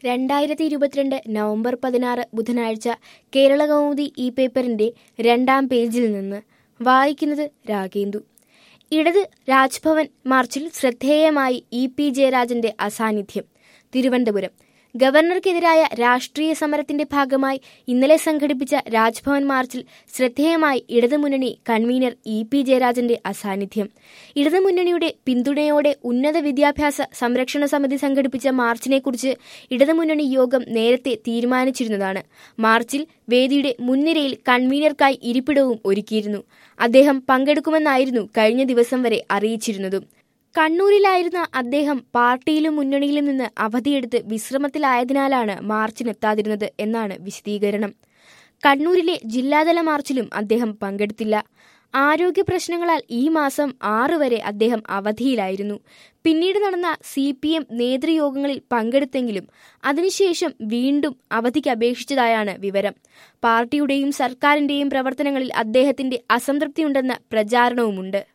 രണ്ടായിരത്തി ഇരുപത്തിരണ്ട് നവംബർ പതിനാറ് ബുധനാഴ്ച കേരള കൗമുദി ഈ പേപ്പറിന്റെ രണ്ടാം പേജിൽ നിന്ന് വായിക്കുന്നത് രാഗേന്ദു ഇടത് രാജ്ഭവൻ മാർച്ചിൽ ശ്രദ്ധേയമായി ഇ പി ജയരാജന്റെ അസാന്നിധ്യം തിരുവനന്തപുരം ഗവർണർക്കെതിരായ രാഷ്ട്രീയ സമരത്തിന്റെ ഭാഗമായി ഇന്നലെ സംഘടിപ്പിച്ച രാജ്ഭവൻ മാർച്ചിൽ ശ്രദ്ധേയമായി ഇടതുമുന്നണി കൺവീനർ ഇ പി ജയരാജന്റെ അസാന്നിധ്യം ഇടതുമുന്നണിയുടെ പിന്തുണയോടെ ഉന്നത വിദ്യാഭ്യാസ സംരക്ഷണ സമിതി സംഘടിപ്പിച്ച മാർച്ചിനെക്കുറിച്ച് ഇടതുമുന്നണി യോഗം നേരത്തെ തീരുമാനിച്ചിരുന്നതാണ് മാർച്ചിൽ വേദിയുടെ മുൻനിരയിൽ കൺവീനർക്കായി ഇരിപ്പിടവും ഒരുക്കിയിരുന്നു അദ്ദേഹം പങ്കെടുക്കുമെന്നായിരുന്നു കഴിഞ്ഞ ദിവസം വരെ അറിയിച്ചിരുന്നതും കണ്ണൂരിലായിരുന്ന അദ്ദേഹം പാർട്ടിയിലും മുന്നണിയിലും നിന്ന് അവധിയെടുത്ത് വിശ്രമത്തിലായതിനാലാണ് മാർച്ചിനെത്താതിരുന്നത് എന്നാണ് വിശദീകരണം കണ്ണൂരിലെ ജില്ലാതല മാർച്ചിലും അദ്ദേഹം പങ്കെടുത്തില്ല ആരോഗ്യ പ്രശ്നങ്ങളാൽ ഈ മാസം ആറ് വരെ അദ്ദേഹം അവധിയിലായിരുന്നു പിന്നീട് നടന്ന സി പി എം നേതൃയോഗങ്ങളിൽ പങ്കെടുത്തെങ്കിലും അതിനുശേഷം വീണ്ടും അവധിക്ക് അപേക്ഷിച്ചതായാണ് വിവരം പാർട്ടിയുടെയും സർക്കാരിന്റെയും പ്രവർത്തനങ്ങളിൽ അദ്ദേഹത്തിന്റെ അസംതൃപ്തിയുണ്ടെന്ന പ്രചാരണവുമുണ്ട്